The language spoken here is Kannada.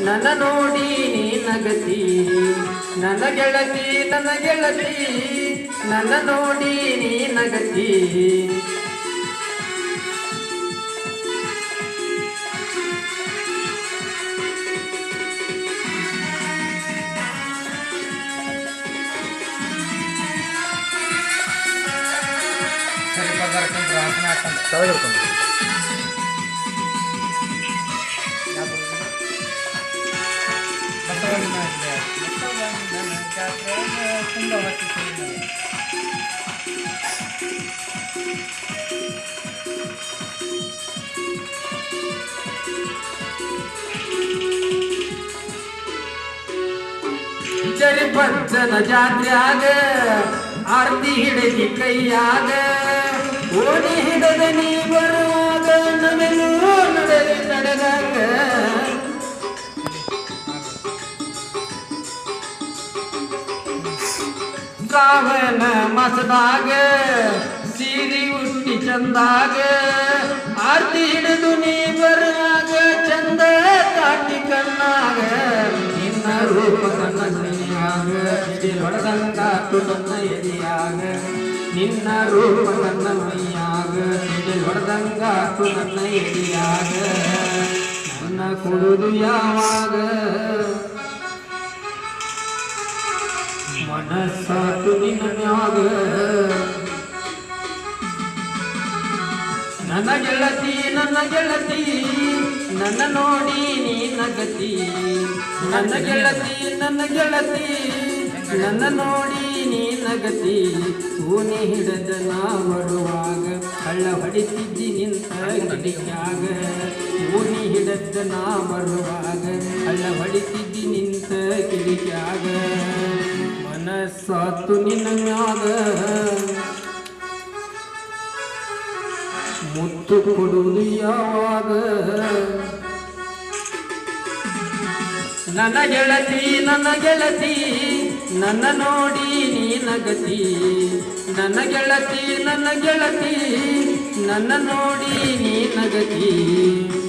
ನನ್ನ ನೋಡಿ ನೀ ನಗತಿ ನನ್ನ ಗೆಳತಿ ನನ್ನ ಗೆಳತಿ ನನ್ನ ನೋಡಿ ನೀ ನಗತಿ ತೆಗೆದುಕೊಂಡು ಜರಿಪಚ್ಚನ ಜಾತ್ರ್ಯಾಗ ಆರ್ತಿ ಹಿಡದಿ ಕೈಯಾಗ ಓಣಿ ಹಿಡದ ನೀ ಬರುವಾಗ ನಮೆಲ್ಲೂ ನಡೆದಿ ನಡೆದಾಗ ಶ್ರಾವಣ ಮಾಸದಾಗ ಸೀರಿ ಉಟ್ಟಿ ಚಂದಾಗ ಆರ್ತಿ ಹಿಡಿದು ನೀ ಬರುವಾಗ ಚಂದ ತಾಟಿ ಕಣ್ಣಾಗ ನಿನ್ನ ರೂಪ ನನ್ನ ಮೈಯಾಗ ಹೊಡೆದಂಗಾತು ನನ್ನ ಎದೆಯಾಗ ನಿನ್ನ ರೂಪ ನನ್ನ ಮೈಯಾಗ ಹೊಡೆದಂಗಾತು ನನ್ನ ಎದೆಯಾಗ ನನ್ನ ಕೊಡುದು ಯಾವಾಗ ಮನಸ್ಸಾತು ನಿನ್ನ ಮ್ಯಾಗ ನನ್ನ ಗೆಳತಿ ನನ್ನ ಗೆಳತಿ ನನ್ನ ನೋಡಿ ನೀ ನಗತಿ ನನ್ನ ಗೆಳತಿ ನನ್ನ ಗೆಳತಿ ನನ್ನ ನೋಡಿ ನೀ ನಗತಿ ಹೂನೆ ಹಿಡದ ನಾ ಬರುವಾಗ ಹಳ್ಳ ಹೊಡಿತಿದ್ದಿ ನಿಂತ ಗಿಡಿಕ್ಯಾಗ ಹೂನಿ ಹಿಡದ ನಾ ಬರುವಾಗ ಹಳ್ಳ ಹೊಡಿತಿದ್ದಿ ನಿಂತ ಕಿಡಿಕ್ಯಾಗ ಮನಸ್ಸಾತು ನಿನ್ನ ಮ್ಯಾಗ ಮುತ್ತು ಕೊಡುವುದು ಯಾವಾಗ ನನ್ನ ಗೆಳತಿ ನನ್ನ ಗೆಳತಿ ನನ್ನ ನೋಡಿ ನೀ ನಗತಿ ನನ್ನ ಗೆಳತಿ ನನ್ನ ಗೆಳತಿ ನನ್ನ ನೋಡಿ ನೀ ನಗತಿ